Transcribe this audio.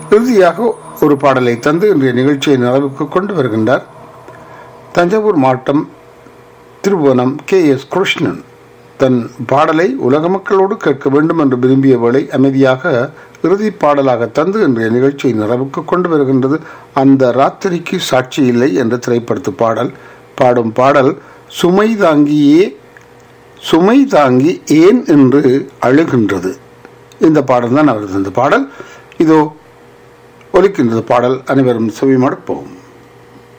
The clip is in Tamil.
இறுதியாக ஒரு பாடலை தந்து இன்றைய நிகழ்ச்சியை நிறைவுக்கு கொண்டு வருகின்றார் தஞ்சாவூர் மாவட்டம் திருபுவனம் கே எஸ் கிருஷ்ணன் தன் பாடலை உலக மக்களோடு கேட்க வேண்டும் என்று விரும்பிய வேளை அமைதியாக இறுதி பாடலாக தந்து இன்றைய நிகழ்ச்சியை நிறைவுக்கு கொண்டு வருகின்றது அந்த ராத்திரிக்கு சாட்சி இல்லை என்ற திரைப்படத்து பாடல் பாடும் பாடல் சுமை தாங்கியே சுமை தாங்கி ஏன் என்று அழுகின்றது இந்த பாடல் தான் அவரது இந்த பாடல் இதோ ஒலிக்கின்றது பாடல் அனைவரும் செவிமடுப்போம்